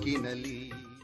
ಕಿನಲಿ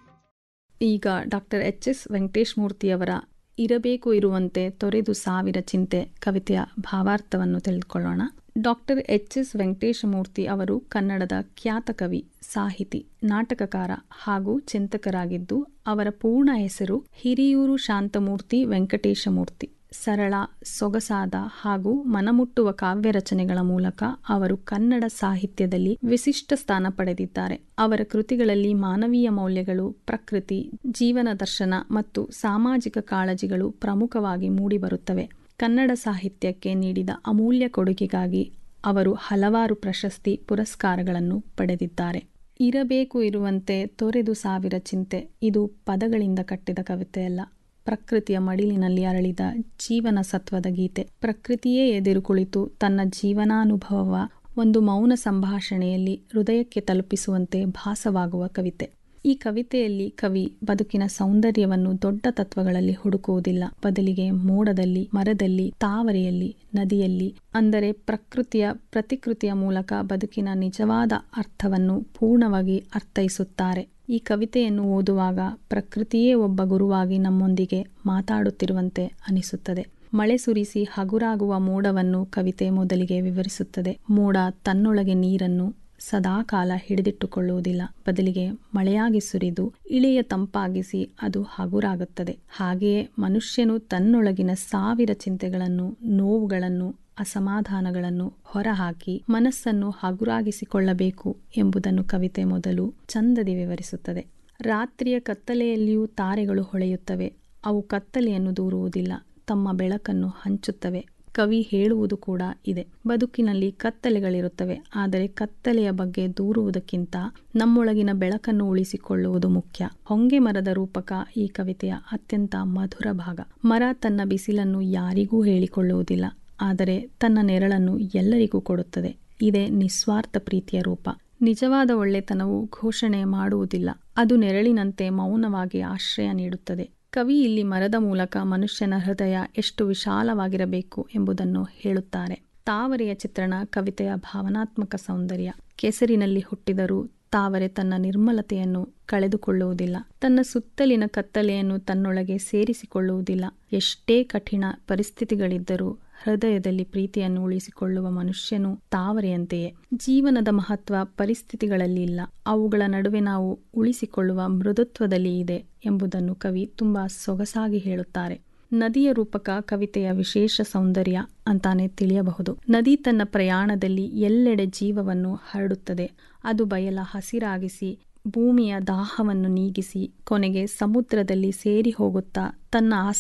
ಈಗ doctor H S Venkatesh ಮೂರ್ತಿಯವರ ಇರಬೇಕು ಇರುವಂತೆ ತೊರೆದು ಸಾವಿರ ಚಿಂತೆ ಕವಿತೆಯ ಭಾವಾರ್ಥವನ್ನು ತಿಳಿದುಕೊಳ್ಳೋಣ ಡಾಕ್ಟರ್ ಎಚ್ ಎಸ್ ವೆಂಕಟೇಶಮೂರ್ತಿ ಅವರು ಕನ್ನಡದ ಖ್ಯಾತ ಕವಿ ಸಾಹಿತಿ ನಾಟಕಕಾರ ಹಾಗೂ ಚಿಂತಕರಾಗಿದ್ದು ಅವರ ಪೂರ್ಣ ಹೆಸರು ಹಿರಿಯೂರು ಶಾಂತಮೂರ್ತಿ ವೆಂಕಟೇಶಮೂರ್ತಿ ಸರಳ ಸೊಗಸಾದ ಹಾಗೂ ಮನಮುಟ್ಟುವ ಕಾವ್ಯ ರಚನೆಗಳ ಮೂಲಕ ಅವರು ಕನ್ನಡ ಸಾಹಿತ್ಯದಲ್ಲಿ ವಿಶಿಷ್ಟ ಸ್ಥಾನ ಪಡೆದಿದ್ದಾರೆ ಅವರ ಕೃತಿಗಳಲ್ಲಿ ಮಾನವೀಯ ಮೌಲ್ಯಗಳು ಪ್ರಕೃತಿ ಜೀವನ ದರ್ಶನ ಮತ್ತು ಸಾಮಾಜಿಕ ಕಾಳಜಿಗಳು ಪ್ರಮುಖವಾಗಿ ಮೂಡಿಬರುತ್ತವೆ ಕನ್ನಡ ಸಾಹಿತ್ಯಕ್ಕೆ ನೀಡಿದ ಅಮೂಲ್ಯ ಕೊಡುಗೆಗಾಗಿ ಅವರು ಹಲವಾರು ಪ್ರಶಸ್ತಿ ಪುರಸ್ಕಾರಗಳನ್ನು ಪಡೆದಿದ್ದಾರೆ ಇರಬೇಕು ಇರುವಂತೆ ತೊರೆದು ಸಾವಿರ ಚಿಂತೆ ಇದು ಪದಗಳಿಂದ ಕಟ್ಟಿದ ಕವಿತೆಯಲ್ಲ ಪ್ರಕೃತಿಯ ಮಡಿಲಿನಲ್ಲಿ ಅರಳಿದ ಜೀವನ ಸತ್ವದ ಗೀತೆ ಪ್ರಕೃತಿಯೇ ಎದುರು ಕುಳಿತು ತನ್ನ ಜೀವನಾನುಭವವ ಒಂದು ಮೌನ ಸಂಭಾಷಣೆಯಲ್ಲಿ ಹೃದಯಕ್ಕೆ ತಲುಪಿಸುವಂತೆ ಭಾಸವಾಗುವ ಕವಿತೆ ಈ ಕವಿತೆಯಲ್ಲಿ ಕವಿ ಬದುಕಿನ ಸೌಂದರ್ಯವನ್ನು ದೊಡ್ಡ ತತ್ವಗಳಲ್ಲಿ ಹುಡುಕುವುದಿಲ್ಲ ಬದಲಿಗೆ ಮೋಡದಲ್ಲಿ ಮರದಲ್ಲಿ ತಾವರೆಯಲ್ಲಿ ನದಿಯಲ್ಲಿ ಅಂದರೆ ಪ್ರಕೃತಿಯ ಪ್ರತಿಕೃತಿಯ ಮೂಲಕ ಬದುಕಿನ ನಿಜವಾದ ಅರ್ಥವನ್ನು ಪೂರ್ಣವಾಗಿ ಅರ್ಥೈಸುತ್ತಾರೆ ಈ ಕವಿತೆಯನ್ನು ಓದುವಾಗ ಪ್ರಕೃತಿಯೇ ಒಬ್ಬ ಗುರುವಾಗಿ ನಮ್ಮೊಂದಿಗೆ ಮಾತಾಡುತ್ತಿರುವಂತೆ ಅನಿಸುತ್ತದೆ ಮಳೆ ಸುರಿಸಿ ಹಗುರಾಗುವ ಮೋಡವನ್ನು ಕವಿತೆ ಮೊದಲಿಗೆ ವಿವರಿಸುತ್ತದೆ ಮೋಡ ತನ್ನೊಳಗೆ ನೀರನ್ನು ಸದಾಕಾಲ ಹಿಡಿದಿಟ್ಟುಕೊಳ್ಳುವುದಿಲ್ಲ ಬದಲಿಗೆ ಮಳೆಯಾಗಿ ಸುರಿದು ಇಳೆಯ ತಂಪಾಗಿಸಿ ಅದು ಹಗುರಾಗುತ್ತದೆ ಹಾಗೆಯೇ ಮನುಷ್ಯನು ತನ್ನೊಳಗಿನ ಸಾವಿರ ಚಿಂತೆಗಳನ್ನು ನೋವುಗಳನ್ನು ಅಸಮಾಧಾನಗಳನ್ನು ಹೊರಹಾಕಿ ಮನಸ್ಸನ್ನು ಹಗುರಾಗಿಸಿಕೊಳ್ಳಬೇಕು ಎಂಬುದನ್ನು ಕವಿತೆ ಮೊದಲು ಚಂದದಿ ವಿವರಿಸುತ್ತದೆ ರಾತ್ರಿಯ ಕತ್ತಲೆಯಲ್ಲಿಯೂ ತಾರೆಗಳು ಹೊಳೆಯುತ್ತವೆ ಅವು ಕತ್ತಲೆಯನ್ನು ದೂರುವುದಿಲ್ಲ ತಮ್ಮ ಬೆಳಕನ್ನು ಹಂಚುತ್ತವೆ ಕವಿ ಹೇಳುವುದು ಕೂಡ ಇದೆ ಬದುಕಿನಲ್ಲಿ ಕತ್ತಲೆಗಳಿರುತ್ತವೆ ಆದರೆ ಕತ್ತಲೆಯ ಬಗ್ಗೆ ದೂರುವುದಕ್ಕಿಂತ ನಮ್ಮೊಳಗಿನ ಬೆಳಕನ್ನು ಉಳಿಸಿಕೊಳ್ಳುವುದು ಮುಖ್ಯ ಹೊಂಗೆ ಮರದ ರೂಪಕ ಈ ಕವಿತೆಯ ಅತ್ಯಂತ ಮಧುರ ಭಾಗ ಮರ ತನ್ನ ಬಿಸಿಲನ್ನು ಯಾರಿಗೂ ಹೇಳಿಕೊಳ್ಳುವುದಿಲ್ಲ ಆದರೆ ತನ್ನ ನೆರಳನ್ನು ಎಲ್ಲರಿಗೂ ಕೊಡುತ್ತದೆ ಇದೇ ನಿಸ್ವಾರ್ಥ ಪ್ರೀತಿಯ ರೂಪ ನಿಜವಾದ ಒಳ್ಳೆತನವು ಘೋಷಣೆ ಮಾಡುವುದಿಲ್ಲ ಅದು ನೆರಳಿನಂತೆ ಮೌನವಾಗಿ ಆಶ್ರಯ ನೀಡುತ್ತದೆ ಕವಿ ಇಲ್ಲಿ ಮರದ ಮೂಲಕ ಮನುಷ್ಯನ ಹೃದಯ ಎಷ್ಟು ವಿಶಾಲವಾಗಿರಬೇಕು ಎಂಬುದನ್ನು ಹೇಳುತ್ತಾರೆ ತಾವರೆಯ ಚಿತ್ರಣ ಕವಿತೆಯ ಭಾವನಾತ್ಮಕ ಸೌಂದರ್ಯ ಕೆಸರಿನಲ್ಲಿ ಹುಟ್ಟಿದರೂ ತಾವರೆ ತನ್ನ ನಿರ್ಮಲತೆಯನ್ನು ಕಳೆದುಕೊಳ್ಳುವುದಿಲ್ಲ ತನ್ನ ಸುತ್ತಲಿನ ಕತ್ತಲೆಯನ್ನು ತನ್ನೊಳಗೆ ಸೇರಿಸಿಕೊಳ್ಳುವುದಿಲ್ಲ ಎಷ್ಟೇ ಕಠಿಣ ಪರಿಸ್ಥಿತಿಗಳಿದ್ದರೂ ಹೃದಯದಲ್ಲಿ ಪ್ರೀತಿಯನ್ನು ಉಳಿಸಿಕೊಳ್ಳುವ ಮನುಷ್ಯನು ತಾವರೆಯಂತೆಯೇ ಜೀವನದ ಮಹತ್ವ ಪರಿಸ್ಥಿತಿಗಳಲ್ಲಿ ಇಲ್ಲ ಅವುಗಳ ನಡುವೆ ನಾವು ಉಳಿಸಿಕೊಳ್ಳುವ ಮೃದುತ್ವದಲ್ಲಿ ಇದೆ ಎಂಬುದನ್ನು ಕವಿ ತುಂಬಾ ಸೊಗಸಾಗಿ ಹೇಳುತ್ತಾರೆ ನದಿಯ ರೂಪಕ ಕವಿತೆಯ ವಿಶೇಷ ಸೌಂದರ್ಯ ಅಂತಾನೆ ತಿಳಿಯಬಹುದು ನದಿ ತನ್ನ ಪ್ರಯಾಣದಲ್ಲಿ ಎಲ್ಲೆಡೆ ಜೀವವನ್ನು ಹರಡುತ್ತದೆ ಅದು ಬಯಲ ಹಸಿರಾಗಿಸಿ ಭೂಮಿಯ ದಾಹವನ್ನು ನೀಗಿಸಿ ಕೊನೆಗೆ ಸಮುದ್ರದಲ್ಲಿ ಸೇರಿ ಹೋಗುತ್ತಾ ತನ್ನ